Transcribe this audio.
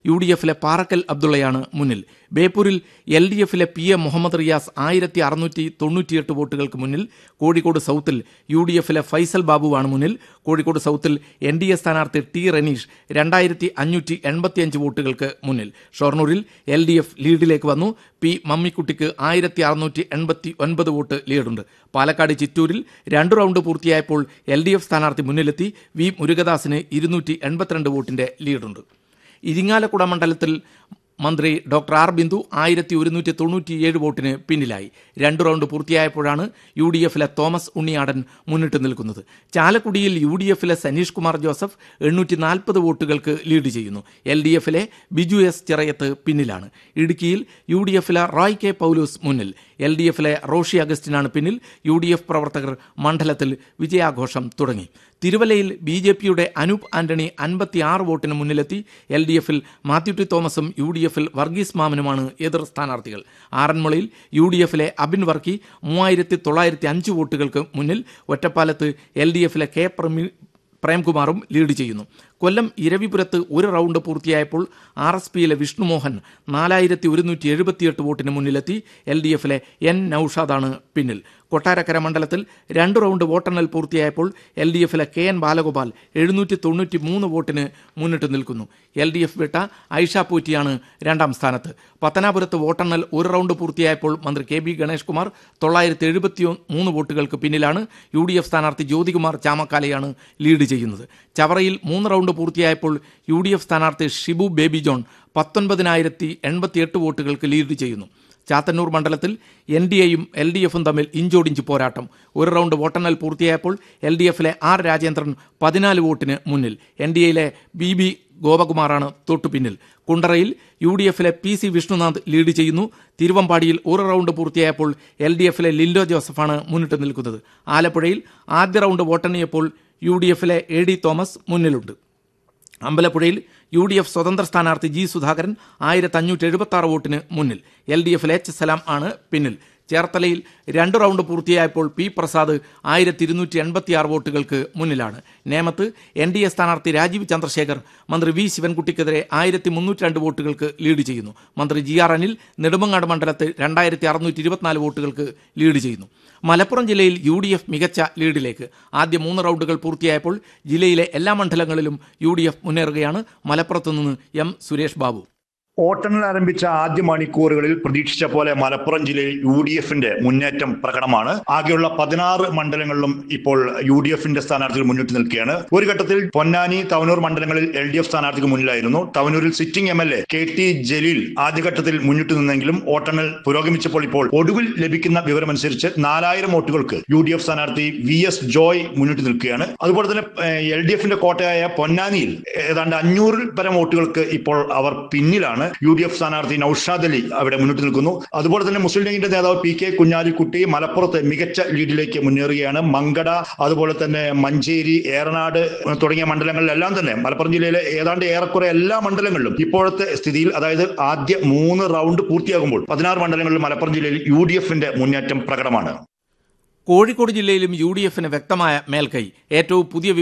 U D എഫിലെ പാറക്കൽ അബ്ദുള്ളയാണ് മുന്നിൽ ബേപ്പൂരിൽ എൽ ഡി എഫിലെ പി എ മുഹമ്മദ് റിയാസ് ആയിരത്തി അറുന്നൂറ്റി തൊണ്ണൂറ്റിയെട്ട് വോട്ടുകൾക്ക് മുന്നിൽ കോഴിക്കോട് സൗത്തിൽ യു ഡി എഫിലെ ഫൈസൽ ബാബുവാണ് മുന്നിൽ കോഴിക്കോട് സൗത്തിൽ എൻ ഡി എ സ്ഥാനാർത്ഥി ടി റനീഷ് രണ്ടായിരത്തി അഞ്ഞൂറ്റി എൺപത്തിയഞ്ച് വോട്ടുകൾക്ക് മുന്നിൽ ഷൊർണൂരിൽ എൽ ഡി എഫ് ലീഡിലേക്ക് വന്നു പി മമ്മിക്കുട്ടിക്ക് ആയിരത്തി അറുന്നൂറ്റി എൺപത്തി ഒൻപത് വോട്ട് ലീഡുണ്ട് പാലക്കാട് ചിറ്റൂരിൽ രണ്ട് റൗണ്ട് പൂർത്തിയായപ്പോൾ എൽ ഡി എഫ് സ്ഥാനാർത്ഥി മുന്നിലെത്തി വി മുരുകദാസിന് ഇരുന്നൂറ്റി എൺപത്തിരണ്ട് വോട്ടിന്റെ ലീഡുണ്ട് ഇരിങ്ങാലക്കുട മണ്ഡലത്തിൽ മന്ത്രി ഡോക്ടർ ആർ ബിന്ദു ആയിരത്തി ഒരുന്നൂറ്റി തൊണ്ണൂറ്റിയേഴ് വോട്ടിന് പിന്നിലായി രണ്ട് റൗണ്ട് പൂർത്തിയായപ്പോഴാണ് യു ഡി എഫിലെ തോമസ് ഉണ്ണിയാടൻ മുന്നിട്ട് നിൽക്കുന്നത് ചാലക്കുടിയിൽ യു ഡി എഫിലെ സനീഷ് കുമാർ ജോസഫ് എണ്ണൂറ്റി നാൽപ്പത് വോട്ടുകൾക്ക് ലീഡ് ചെയ്യുന്നു എൽ ഡി എഫിലെ ബിജു എസ് ചിറയത്ത് പിന്നിലാണ് ഇടുക്കിയിൽ യു ഡി എഫിലെ റോയ് കെ പൗലൂസ് മുന്നിൽ എൽ ഡി എഫിലെ റോഷി അഗസ്റ്റിനാണ് പിന്നിൽ യു ഡി എഫ് പ്രവർത്തകർ മണ്ഡലത്തിൽ വിജയാഘോഷം തുടങ്ങി തിരുവല്ലയിൽ ബി ജെ പിയുടെ അനൂപ് ആന്റണി അൻപത്തിയാറ് വോട്ടിന് മുന്നിലെത്തി എൽ ഡി എഫിൽ മാത്യു ടി തോമസും യു ഡി എഫിൽ വർഗീസ് മാമനുമാണ് എതിർ സ്ഥാനാർത്ഥികൾ ആറന്മുളയിൽ യു ഡി എഫിലെ അബിൻ വർക്കി മൂവായിരത്തി തൊള്ളായിരത്തി അഞ്ച് വോട്ടുകൾക്ക് മുന്നിൽ ഒറ്റപ്പാലത്ത് എൽ ഡി എഫിലെ കെ പ്രമി പ്രേംകുമാറും ലീഡ് ചെയ്യുന്നു കൊല്ലം ഇരവിപുരത്ത് ഒരു റൗണ്ട് പൂർത്തിയായപ്പോൾ ആർ എസ് പിയിലെ വിഷ്ണുമോഹൻ നാലായിരത്തി ഒരുന്നൂറ്റി എഴുപത്തിയെട്ട് വോട്ടിന് മുന്നിലെത്തി എൽ ഡി എഫിലെ എൻ നൌഷാദാണ് പിന്നിൽ കൊട്ടാരക്കര മണ്ഡലത്തിൽ രണ്ട് റൗണ്ട് വോട്ടെണ്ണൽ പൂർത്തിയായപ്പോൾ എൽ ഡി എഫിലെ കെ എൻ ബാലഗോപാൽ എഴുന്നൂറ്റി തൊണ്ണൂറ്റി മൂന്ന് വോട്ടിന് മുന്നിട്ട് നിൽക്കുന്നു എൽ ഡി എഫ് വിട്ട ഐഷ പൂറ്റിയാണ് രണ്ടാം സ്ഥാനത്ത് പത്തനാപുരത്ത് വോട്ടെണ്ണൽ ഒരു റൗണ്ട് പൂർത്തിയായപ്പോൾ മന്ത്രി കെ ബി ഗണേഷ് കുമാർ തൊള്ളായിരത്തി എഴുപത്തി മൂന്ന് വോട്ടുകൾക്ക് പിന്നിലാണ് യു ഡി എഫ് സ്ഥാനാർത്ഥി ജ്യോതികുമാർ ചാമക്കാലയാണ് ലീഡ് ചെയ്യുന്നത് ചവറയിൽ മൂന്ന് റൗണ്ട് പൂർത്തിയായപ്പോൾ യു ഡി എഫ് സ്ഥാനാർത്ഥി ഷിബു ബേബി ജോൺ പത്തൊൻപതിനായിരത്തി എൺപത്തിയെട്ട് വോട്ടുകൾക്ക് ലീഡ് ചെയ്യുന്നു ചാത്തന്നൂർ മണ്ഡലത്തിൽ എൻ ഡി എയും എൽ ഡി എഫും തമ്മിൽ ഇഞ്ചോടിഞ്ച് പോരാട്ടം ഒരു റൗണ്ട് വോട്ടെണ്ണൽ പൂർത്തിയായപ്പോൾ എൽ ഡി എഫിലെ ആർ രാജേന്ദ്രൻ പതിനാല് വോട്ടിന് മുന്നിൽ എൻ ഡി എയിലെ ബി ബി ഗോപകുമാറാണ് തൊട്ടുപിന്നിൽ കുണ്ടറയിൽ യു ഡി എഫിലെ പി സി വിഷ്ണുനാഥ് ലീഡ് ചെയ്യുന്നു തിരുവമ്പാടിയിൽ ഒരു റൗണ്ട് പൂർത്തിയായപ്പോൾ എൽ ഡി എഫിലെ ലിൻഡോ ജോസഫാണ് മുന്നിട്ട് നിൽക്കുന്നത് ആലപ്പുഴയിൽ ആദ്യ റൗണ്ട് വോട്ടെണ്ണിയപ്പോൾ യു ഡി എഫിലെ എ ഡി തോമസ് മുന്നിലുണ്ട് അമ്പലപ്പുഴയിൽ യു ഡി എഫ് സ്വതന്ത്ര സ്ഥാനാർത്ഥി ജി സുധാകരൻ ആയിരത്തി അഞ്ഞൂറ്റി എഴുപത്തി ആറ് വോട്ടിന് മുന്നിൽ എൽ ഡി എഫിൽ എച്ച് സലാം ആണ് പിന്നിൽ ചേർത്തലയിൽ രണ്ട് റൗണ്ട് പൂർത്തിയായപ്പോൾ പി പ്രസാദ് ആയിരത്തി ഇരുന്നൂറ്റി എൺപത്തിയാറ് വോട്ടുകൾക്ക് മുന്നിലാണ് നേമത്ത് എൻ ഡി എ സ്ഥാനാർത്ഥി രാജീവ് ചന്ദ്രശേഖർ മന്ത്രി വി ശിവൻകുട്ടിക്കെതിരെ ആയിരത്തി മുന്നൂറ്റി രണ്ട് വോട്ടുകൾക്ക് ലീഡ് ചെയ്യുന്നു മന്ത്രി ജി ആർ അനിൽ നെടുമങ്ങാട് മണ്ഡലത്തിൽ രണ്ടായിരത്തി അറുന്നൂറ്റി ഇരുപത്തിനാല് വോട്ടുകൾക്ക് ലീഡ് ചെയ്യുന്നു മലപ്പുറം ജില്ലയിൽ യു ഡി എഫ് മികച്ച ലീഡിലേക്ക് ആദ്യ മൂന്ന് റൗണ്ടുകൾ പൂർത്തിയായപ്പോൾ ജില്ലയിലെ എല്ലാ മണ്ഡലങ്ങളിലും യു ഡി എഫ് മുന്നേറുകയാണ് മലപ്പുറത്ത് നിന്ന് എം സുരേഷ് ബാബു വോട്ടെണ്ണൽ ആരംഭിച്ച ആദ്യ മണിക്കൂറുകളിൽ പ്രതീക്ഷിച്ച പോലെ മലപ്പുറം ജില്ലയിൽ യു ഡി എഫിന്റെ മുന്നേറ്റം പ്രകടമാണ് ആകെയുള്ള പതിനാറ് മണ്ഡലങ്ങളിലും ഇപ്പോൾ യു ഡി എഫിന്റെ സ്ഥാനാർത്ഥികൾ മുന്നിട്ട് നിൽക്കുകയാണ് ഒരു ഘട്ടത്തിൽ പൊന്നാനി തവനൂർ മണ്ഡലങ്ങളിൽ എൽ ഡി എഫ് സ്ഥാനാർത്ഥിക്ക് മുന്നിലായിരുന്നു തവനൂരിൽ sitting M L A K T Jaleel ആദ്യഘട്ടത്തിൽ മുന്നിട്ട് നിന്നെങ്കിലും വോട്ടെണ്ണൽ പുരോഗമിച്ചപ്പോൾ ഇപ്പോൾ ഒടുവിൽ ലഭിക്കുന്ന വിവരമനുസരിച്ച് നാലായിരം വോട്ടുകൾക്ക് യു ഡി എഫ് സ്ഥാനാർത്ഥി വി എസ് ജോയ് മുന്നിട്ട് നിൽക്കുകയാണ് അതുപോലെ തന്നെ എൽ ഡി എഫിന്റെ കോട്ടയായ പൊന്നാനിയിൽ ഏതാണ്ട് അഞ്ഞൂറിൽ പരം വോട്ടുകൾക്ക് ഇപ്പോൾ അവർ പിന്നിലാണ് യു ഡി എഫ് സ്ഥാനാർത്ഥി നൌഷാദ് അലി അവിടെ മുന്നിട്ട് നിൽക്കുന്നു അതുപോലെ തന്നെ മുസ്ലിം ലീഗിന്റെ നേതാവ് പി കെ കുഞ്ഞാലിക്കുട്ടി മലപ്പുറത്ത് മികച്ച ലീഡിലേക്ക് മുന്നേറുകയാണ് മങ്കട അതുപോലെ തന്നെ മഞ്ചേരി ഏറനാട് തുടങ്ങിയ മണ്ഡലങ്ങളിലെല്ലാം തന്നെ മലപ്പുറം ജില്ലയിലെ ഏതാണ്ട് ഏറെക്കുറെ എല്ലാ മണ്ഡലങ്ങളിലും ഇപ്പോഴത്തെ സ്ഥിതിയിൽ അതായത് ആദ്യ മൂന്ന് റൗണ്ട് പൂർത്തിയാകുമ്പോൾ പതിനാറ് മണ്ഡലങ്ങളിൽ മലപ്പുറം ജില്ലയിൽ യു ഡി എഫിന്റെ മുന്നേറ്റം പ്രകടമാണ് കോഴിക്കോട് ജില്ലയിലും യു ഡി എഫിന് വ്യക്തമായ മേൽക്കൈ ഏറ്റവും പുതിയ